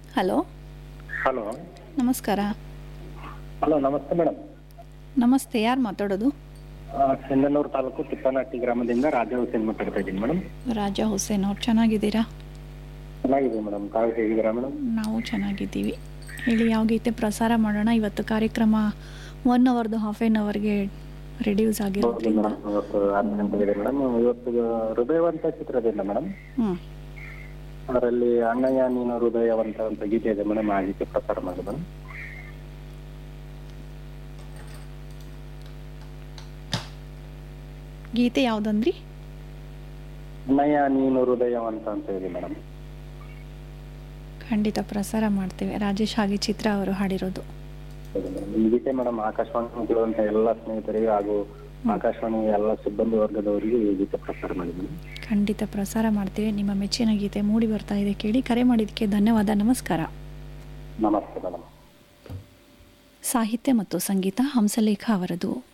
hello hello ನಮಸ್ಕಾರ hello ನಮಸ್ತೆ madam ನಮಸ್ತೆ ಯಾರು ಮಾತಾಡೋದು ಸಿಂಧನೂರು ತಾಲೂಕು ತಿಪ್ಪನಹಟ್ಟಿ ಗ್ರಾಮದಿಂದ ರಾಜ ಹುಸೇನ್ ಮಾತಾಡ್ತಾ ಇದ್ದೀನಿ ಮೇಡಮ್ ರಾಜಾ ಹುಸೇನ್ ಅವ್ರು ಚೆನ್ನಾಗಿದ್ದೀರಾ ಚೆನ್ನಾಗಿದೆ ಮೇಡಮ್ ತಾವು ಹೇಗಿದ್ದೀರಾ ಮೇಡಮ್ ನಾವು ಚೆನ್ನಾಗಿದ್ದೀವಿ ಹೇಳಿ ಯಾವ ಗೀತೆ ಪ್ರಸಾರ ಮಾಡೋಣ ಇವತ್ತು ಕಾರ್ಯಕ್ರಮ ಒನ್ ಅವರ್ದು ಹಾಫ್ ಆನ್ ಅವರ್ಗೆ ರೆಡ್ಯೂಸ್ ಹೌದು ಆಗಿರೋದ್ರಿಂದ ಮೇಡಮ್ ಇವತ್ತು ಹತ್ತು ಗಂಟೆಗಿದೆ ಮೇಡಮ್ ಇವತ್ತು ಹೃದಯವಂತ ಚಿತ್ರದಿಂದ ಮೇಡಮ್ ಹ್ಞೂ ಅದರಲ್ಲಿ ಅಣ್ಣಯ್ಯ ನೀನು ಹೃದಯವಂತ ಅಂತ ಗೀತೆ ಇದೆ ಮೇಡಮ್ ಆ ಗೀತೆ ಪ್ರಸಾರ ಮಾಡಿ ಮೇಡಮ್ ಗೀತೆ ಯಾವುದಂದ್ರಿ ಅಣ್ಣಯ್ಯ ನೀನು ಹೃದಯವಂತ ಅಂತ ಇದೆ ಮೇಡಮ್ ಖಂಡಿತ ಪ್ರಸಾರ ಮಾಡ್ತೇವೆ ರಾಜೇಶ್ ಹಾಗೆ ಚಿತ್ರ ಅವರು ಹಾಡಿರೋದು ಹೌದು ಮೇಡಮ್ ಈ ಗೀತೆ ಮೇಡಮ್ ಆಕಾಶವಾಣಿ ಕೇಳುವಂತ ಎಲ್ಲ ಸ್ನೇಹಿತರಿಗೆ ಹಾಗೂ ಆಕಾಶವಾಣಿ ಎಲ್ಲ ಸಿಬ್ಬಂದಿ ವರ್ಗದವರಿಗೆ ಈ ಗೀತೆ ಪ್ರಸಾರ ಮಾಡಿ ಮೇಡಮ್ ಖಂಡಿತ ಪ್ರಸಾರ ಮಾಡ್ತೇವೆ ನಿಮ್ಮ ಮೆಚ್ಚಿನ ಗೀತೆ ಮೂಡಿ ಬರ್ತಾ ಇದೆ ಕೇಳಿ ಕರೆ ಮಾಡಿದ್ದಕ್ಕೆ ಧನ್ಯವಾದ ನಮಸ್ಕಾರ ನಮಸ್ತೆ ಮೇಡಮ್ ಸಾಹಿತ್ಯ ಮತ್ತು ಸಂಗೀತ ಹಂಸಲೇಖ ಅವರದು